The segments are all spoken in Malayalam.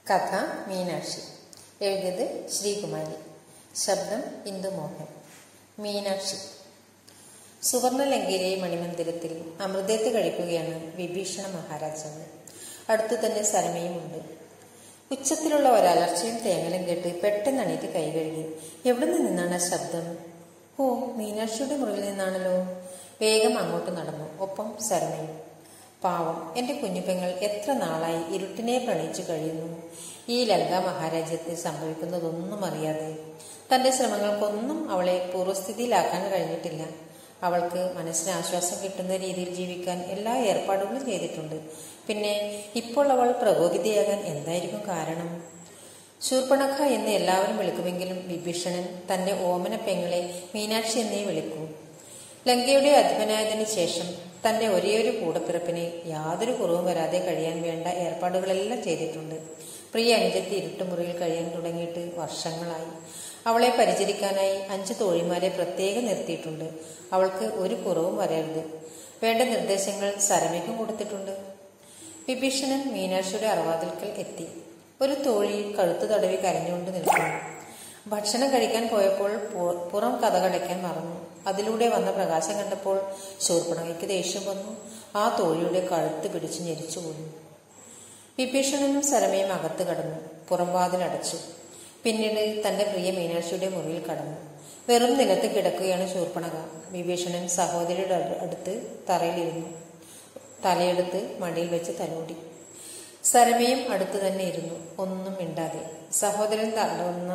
കഥ മീനാക്ഷി എഴുതിയത് ശ്രീകുമാരി ശബ്ദം ഇന്ദുമോഹൻ മീനാക്ഷി സുവർണലങ്കയിലെ മണിമന്ദിരത്തിൽ അമൃതേത്ത് കഴിക്കുകയാണ് വിഭീഷണ മഹാരാജാവ് അടുത്തു തന്നെ സരമയുമുണ്ട് ഉച്ചത്തിലുള്ള ഒരലർച്ചയും തേങ്ങലും കേട്ട് പെട്ടെന്ന് അണീറ്റ് കൈ കഴുകി എവിടെ നിന്നാണ് ആ ശബ്ദം ഓ മീനാക്ഷിയുടെ മുറിയിൽ നിന്നാണല്ലോ വേഗം അങ്ങോട്ട് നടന്നു ഒപ്പം സരമയും പാവം എന്റെ കുഞ്ഞുപെങ്ങൾ എത്ര നാളായി ഇരുട്ടിനെ പ്രണയിച്ചു കഴിയുന്നു ഈ ലങ്ക മഹാരാജ്യത്തിൽ സംഭവിക്കുന്നതൊന്നും അറിയാതെ തന്റെ ശ്രമങ്ങൾക്കൊന്നും അവളെ പൂർവ്വസ്ഥിതിയിലാക്കാൻ കഴിഞ്ഞിട്ടില്ല അവൾക്ക് മനസ്സിന് ആശ്വാസം കിട്ടുന്ന രീതിയിൽ ജീവിക്കാൻ എല്ലാ ഏർപ്പാടുകളും ചെയ്തിട്ടുണ്ട് പിന്നെ ഇപ്പോൾ അവൾ പ്രകോപിതയാകാൻ എന്തായിരിക്കും കാരണം ശൂർപ്പണഖ എന്ന് എല്ലാവരും വിളിക്കുമെങ്കിലും വിഭീഷണൻ തന്റെ ഓമന പെങ്ങളെ മീനാക്ഷി എന്നേ വിളിക്കൂ ലങ്കയുടെ അധിപനായതിനു ശേഷം തന്റെ ഒരേയൊരു കൂടപ്പിറപ്പിന് യാതൊരു കുറവും വരാതെ കഴിയാൻ വേണ്ട ഏർപ്പാടുകളെല്ലാം ചെയ്തിട്ടുണ്ട് പ്രിയ അനുജത്തി ഇരുട്ടുമുറിയിൽ കഴിയാൻ തുടങ്ങിയിട്ട് വർഷങ്ങളായി അവളെ പരിചരിക്കാനായി അഞ്ച് തോഴിമാരെ പ്രത്യേകം നിർത്തിയിട്ടുണ്ട് അവൾക്ക് ഒരു കുറവും വരരുത് വേണ്ട നിർദ്ദേശങ്ങൾ സരമയ്ക്കും കൊടുത്തിട്ടുണ്ട് വിഭീഷണൻ മീനാക്ഷിയുടെ അറവാതിൽക്കൽ എത്തി ഒരു തോഴി കഴുത്തു തടവി കരഞ്ഞുകൊണ്ട് നിൽക്കുന്നു ഭക്ഷണം കഴിക്കാൻ പോയപ്പോൾ പുറം കഥകടയ്ക്കാൻ മറന്നു അതിലൂടെ വന്ന പ്രകാശം കണ്ടപ്പോൾ ശൂർപ്പണകയ്ക്ക് ദേഷ്യം വന്നു ആ തോഴിയുടെ കഴുത്ത് പിടിച്ചു ഞെരിച്ചു പോയി വിഭീഷണനും സരമയും അകത്ത് കടന്നു പുറംവാതിലടച്ചു പിന്നീട് തന്റെ പ്രിയ മീനാക്ഷിയുടെ മുറിയിൽ കടന്നു വെറും നിലത്ത് കിടക്കുകയാണ് ശൂർപ്പണക വിഭീഷണൻ സഹോദരിയുടെ അടുത്ത് തറയിലിരുന്നു തലയെടുത്ത് മടിയിൽ വെച്ച് തലോടി സരമയും അടുത്ത് തന്നെ ഇരുന്നു ഒന്നും മിണ്ടാതെ സഹോദരൻ തടവുന്ന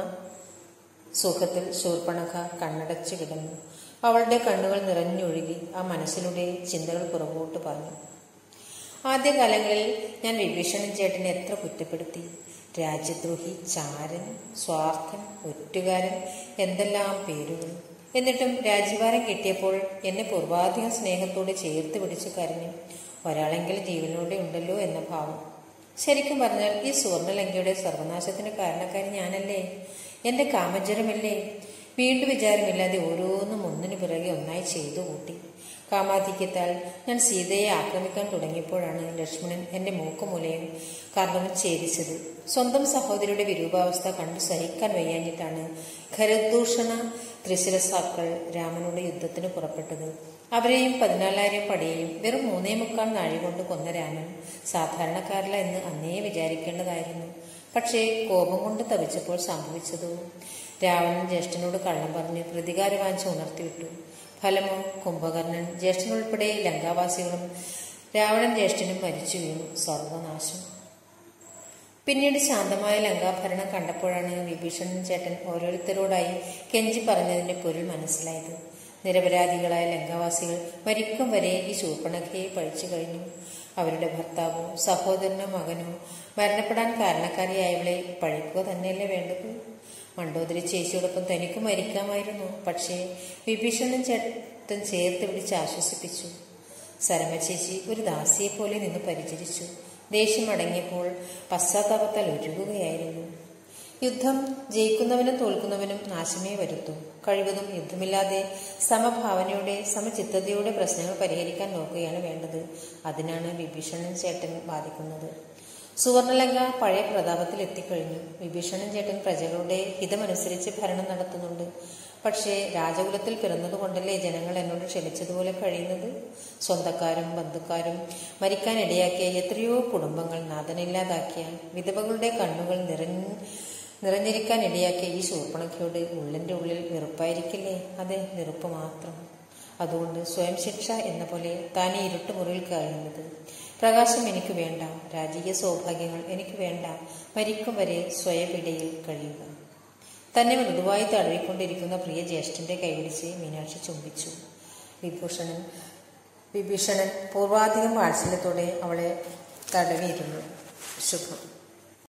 സുഖത്തിൽ ശൂർപ്പണഖ കണ്ണടച്ചു കിടന്നു അവളുടെ കണ്ണുകൾ നിറഞ്ഞൊഴുകി ആ മനസ്സിലൂടെ ചിന്തകൾ പുറകോട്ട് പറഞ്ഞു ആദ്യകാലങ്ങളിൽ ഞാൻ വിഭീഷണൻ ചേട്ടനെ എത്ര കുറ്റപ്പെടുത്തി രാജ്യദ്രോഹി ചാരൻ സ്വാർത്ഥൻ ഒറ്റുകാരൻ എന്തെല്ലാം പേരുകൾ എന്നിട്ടും രാജ്യഭാരം കിട്ടിയപ്പോൾ എന്നെ പൂർവാധികം സ്നേഹത്തോടെ ചേർത്ത് പിടിച്ചു കരഞ്ഞു ഒരാളെങ്കിലും ജീവനോടെ ഉണ്ടല്ലോ എന്ന ഭാവം ശരിക്കും പറഞ്ഞാൽ ഈ സുവർണലങ്കയുടെ സർവനാശത്തിന് കാരണക്കാരി ഞാനല്ലേ എന്റെ കാമജ്വരമല്ലേ വീണ്ടും വിചാരമില്ലാതെ ഓരോന്നും ഒന്നിനു പിറകെ ഒന്നായി ചെയ്തു കൂട്ടി കാമാധിക്യത്താൽ ഞാൻ സീതയെ ആക്രമിക്കാൻ തുടങ്ങിയപ്പോഴാണ് ലക്ഷ്മണൻ എന്റെ മൂക്കുമൂലയും കാരണം ഛേദിച്ചത് സ്വന്തം സഹോദരിയുടെ വിരൂപാവസ്ഥ കണ്ടു സഹിക്കാൻ വയ്യാഞ്ഞിട്ടാണ് ഖരദൂഷണ ത്രിശിരസാക്കൾ രാമനോട് യുദ്ധത്തിന് പുറപ്പെട്ടത് അവരെയും പതിനാലായിരം പടിയെയും വെറും മൂന്നേ മുക്കാൽ നാഴി കൊണ്ട് കൊന്ന രാമൻ സാധാരണക്കാരല്ല എന്ന് അന്നേ വിചാരിക്കേണ്ടതായിരുന്നു പക്ഷേ കോപം കൊണ്ട് തവിച്ചപ്പോൾ സംഭവിച്ചതോ രാവണൻ ജ്യേഷ്ഠനോട് കള്ളം പറഞ്ഞ് പ്രതികാരവാഞ്ച ഉണർത്തിവിട്ടു ഫലമോ കുംഭകർണൻ ജ്യേഷ്ഠനുൾപ്പെടെ ലങ്കാവാസികളും രാവണൻ ജ്യേഷ്ഠനും മരിച്ചു വീണു സർവനാശം പിന്നീട് ശാന്തമായ ലങ്കാഭരണം കണ്ടപ്പോഴാണ് വിഭീഷണൻ ചേട്ടൻ ഓരോരുത്തരോടായി കെഞ്ചി പറഞ്ഞതിന്റെ പൊരുൾ മനസ്സിലായത് നിരപരാധികളായ ലങ്കാവാസികൾ മരിക്കും വരെ ഈ ശൂർപ്പണഖയെ പഴിച്ചു കഴിഞ്ഞു അവരുടെ ഭർത്താവോ സഹോദരനോ മകനോ മരണപ്പെടാൻ കാരണക്കാരിയായവളെ പഴിക്കുക തന്നെയല്ലേ വേണ്ടത് മണ്ടോദരി ചേച്ചിയോടൊപ്പം തനിക്ക് മരിക്കാമായിരുന്നു പക്ഷേ വിഭീഷണൻ ചേട്ടൻ ചേർത്ത് പിടിച്ച് ആശ്വസിപ്പിച്ചു സരമ ചേച്ചി ഒരു ദാസിയെ പോലെ നിന്ന് പരിചരിച്ചു ദേഷ്യം അടങ്ങിയപ്പോൾ പശ്ചാത്താപത്താൽ ഒരുങ്ങുകയായിരുന്നു യുദ്ധം ജയിക്കുന്നവനും തോൽക്കുന്നവനും നാശമേ വരുത്തും കഴിവതും യുദ്ധമില്ലാതെ സമഭാവനയുടെ സമചിത്തതയുടെ പ്രശ്നങ്ങൾ പരിഹരിക്കാൻ നോക്കുകയാണ് വേണ്ടത് അതിനാണ് വിഭീഷണൻ ചേട്ടൻ ബാധിക്കുന്നത് സുവർണലങ്ക പഴയ പ്രതാപത്തിൽ എത്തിക്കഴിഞ്ഞു വിഭീഷണൻ ചേട്ടൻ പ്രജകളുടെ ഹിതമനുസരിച്ച് ഭരണം നടത്തുന്നുണ്ട് പക്ഷേ രാജകുലത്തിൽ പിറന്നതുകൊണ്ടല്ലേ ജനങ്ങൾ എന്നോട് ക്ഷണിച്ചതുപോലെ കഴിയുന്നത് സ്വന്തക്കാരും ബന്ധുക്കാരും മരിക്കാൻ ഇടയാക്കിയ എത്രയോ കുടുംബങ്ങൾ നാഥനില്ലാതാക്കിയ വിധവകളുടെ കണ്ണുകൾ നിറഞ്ഞ് നിറഞ്ഞിരിക്കാൻ ഇടയാക്കിയ ഈ ശൂർപ്പണക്കയോട് ഉള്ളിൻ്റെ ഉള്ളിൽ വെറുപ്പായിരിക്കില്ലേ അതെ വെറുപ്പ് മാത്രം അതുകൊണ്ട് സ്വയം ശിക്ഷ എന്ന പോലെ താൻ ഈ ഇരുട്ടുമുറിയിൽ കഴിയുന്നത് പ്രകാശം എനിക്ക് വേണ്ട രാജകീയ സൗഭാഗ്യങ്ങൾ എനിക്ക് വേണ്ട മരിക്കും വരെ സ്വയപിടയിൽ കഴിയുക തന്നെ മൃദുവായി തടവിക്കൊണ്ടിരിക്കുന്ന പ്രിയ ജ്യേഷ്ഠന്റെ കൈപിടിച്ച് മീനാക്ഷി ചുംബിച്ചു വിഭൂഷണൻ വിഭീഷണൻ പൂർവാധികം വാത്സല്യത്തോടെ അവളെ തടവിയിരുന്നു ശുഭം